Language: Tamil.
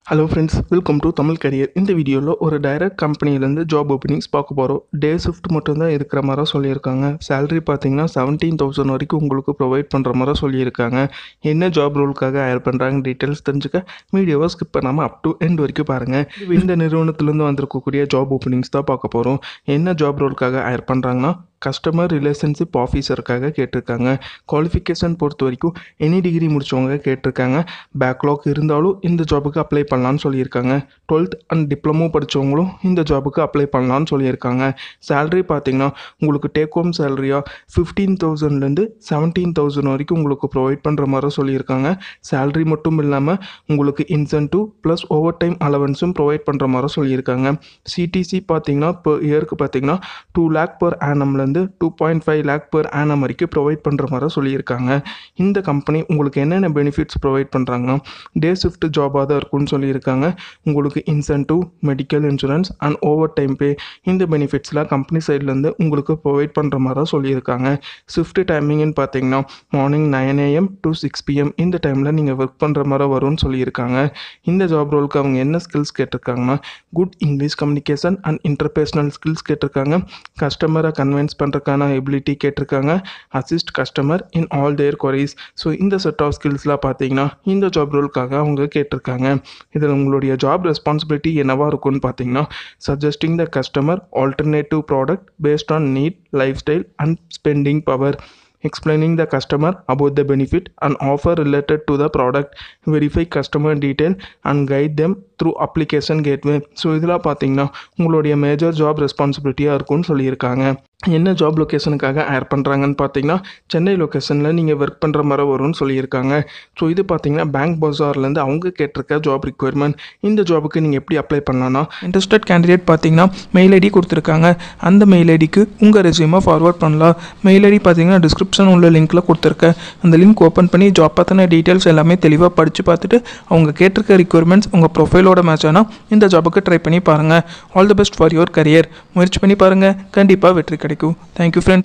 hello friends welcome to Tamil career இந்த வீடியோவில் ஒரு டைரக்ட் கம்பெனிலேருந்து ஜாப் ஓப்பனிங்ஸ் பார்க்க போகிறோம் டே ஷிஃப்ட் மட்டும்தான் இருக்கிற மாதிரி சொல்லியிருக்காங்க சேலரி பார்த்தீங்கன்னா செவன்டீன் தௌசண்ட் வரைக்கும் உங்களுக்கு ப்ரொவைட் பண்ணுற மாதிரி சொல்லியிருக்காங்க என்ன ஜாப் ரோலுக்காக ஹயர் பண்ணுறாங்க டீட்டெயில்ஸ் தெரிஞ்சுக்க வீடியோவை ஸ்கிப் பண்ணாமல் அப் டு எண்ட் வரைக்கும் பாருங்கள் இந்த நிறுவனத்துலேருந்து வந்திருக்கக்கூடிய ஜாப் ஓப்பனிங்ஸ் தான் பார்க்க போகிறோம் என்ன ஜாப் ரோலுக்காக ஹயர் பண்ணுறாங்கன்னா கஸ்டமர் ரிலேஷன்ஷிப் ஆஃபீஸருக்காக கேட்டிருக்காங்க குவாலிஃபிகேஷன் பொறுத்த வரைக்கும் எனி டிகிரி முடித்தவங்க கேட்டிருக்காங்க பேக்லாக் இருந்தாலும் இந்த ஜாபுக்கு அப்ளை பண்ணலான்னு சொல்லியிருக்காங்க டுவெல்த் அண்ட் டிப்ளமோ படித்தவங்களும் இந்த ஜாபுக்கு அப்ளை பண்ணலான்னு சொல்லியிருக்காங்க சேலரி பார்த்தீங்கன்னா உங்களுக்கு டேக் ஹோம் சேலரியாக ஃபிஃப்டீன் தௌசண்ட்லேருந்து செவன்டீன் தௌசண்ட் வரைக்கும் உங்களுக்கு ப்ரொவைட் பண்ணுற மாதிரி சொல்லியிருக்காங்க சேலரி மட்டும் இல்லாமல் உங்களுக்கு இன்சென்டிவ் ப்ளஸ் ஓவர் டைம் அலவன்ஸும் ப்ரொவைட் பண்ணுற மாதிரி சொல்லியிருக்காங்க சிடிசி பார்த்தீங்கன்னா இப்போ இயருக்கு பார்த்தீங்கன்னா டூ லேக் பர் ஆனம்லேருந்து two point five lakh per annum வரைக்கும் ப்ரொவைட் பண்ணுற மாதிரி சொல்லியிருக்காங்க இந்த கம்பெனி உங்களுக்கு என்னென்ன பெனிஃபிட்ஸ் ப்ரொவைட் பண்ணுறாங்கன்னா டே ஷிஃப்ட் ஜாபாக தான் இருக்கும்னு சொல்லியிருக்காங்க உங்களுக்கு incentive medical insurance and over time pay இந்த பெனிஃபிட்ஸ்லாம் கம்பெனி சைட்லேருந்து உங்களுக்கு ப்ரொவைட் பண்ணுற மாதிரி தான் சொல்லியிருக்காங்க ஷிஃப்ட் டைமிங்னு பார்த்தீங்கன்னா morning nine AM to six PM இந்த டைமில் நீங்கள் ஒர்க் பண்ணுற மாதிரி வரும்னு சொல்லியிருக்காங்க இந்த ஜாப் ரோலுக்கு அவங்க என்ன ஸ்கில்ஸ் கேட்டிருக்காங்கன்னா good English communication and interpersonal skills கேட்டிருக்காங்க கஸ்டமரை கன்வின்ஸ் பண்ணுறதுக்கான எபிலிட்டி கேட்டிருக்காங்க assist customer in all their queries so இந்த செட் ஆஃப் ஸ்கில்ஸ்லாம் பார்த்தீங்கன்னா இந்த ஜாப் ரோலுக்காக அவங்க கேட்டிருக்காங்க இதில் உங்களுடைய ஜாப் ரெஸ்பான்சிபிலிட்டி என்னவாக இருக்கும்னு பார்த்தீங்கன்னா suggesting the customer alternative product based on need lifestyle and spending power explaining the customer about the benefit and offer related to the product verify customer detail and guide them through application gateway so இதெல்லாம் பார்த்தீங்கன்னா உங்களுடைய மேஜர் ஜாப் ரெஸ்பான்சிபிலிட்டியாக இருக்கும்னு சொல்லியிருக்காங்க என்ன ஜாப் லொக்கேஷனுக்காக ஹயர் பண்ணுறாங்கன்னு பார்த்தீங்கன்னா சென்னை லொக்கேஷனில் நீங்கள் ஒர்க் பண்ணுற மாதிரி வரும்னு சொல்லியிருக்காங்க ஸோ இது பார்த்தீங்கன்னா பேங்க் பஜார்லேருந்து அவங்க கேட்டிருக்க ஜாப் ரிக்குயர்மெண்ட் இந்த ஜாபுக்கு நீங்கள் எப்படி அப்ளை பண்ணலாம்னா இன்ட்ரெஸ்டட் கேண்டிடேட் பார்த்தீங்கன்னா மெயில் ஐடி கொடுத்துருக்காங்க அந்த மெயில் ஐடிக்கு உங்கள் ரெசியூமை ஃபார்வர்ட் பண்ணலாம் மெயில் ஐடி பார்த்தீங்கன்னா டிஸ்கிரிப்ஷன் உள்ள லிங்க்கில் கொடுத்துருக்கேன் அந்த லிங்க் ஓப்பன் பண்ணி ஜாப் பற்றின டீட்டெயில்ஸ் எல்லாமே தெளிவாக படித்து பார்த்துட்டு அவங்க கேட்டிருக்க ரிக்குயர்மெண்ட்ஸ் உங்கள் ப்ரொஃபைலோட மேட்ச் ஆனால் இந்த ஜாபுக்கு ட்ரை பண்ணி பாருங்கள் all the best for your career முயற்சி பண்ணி பாருங்கள் கண்டிப்பாக வெற்றி கிடைக்கும் தேங்க்யூ ஃப்ரெண்ட்ஸ்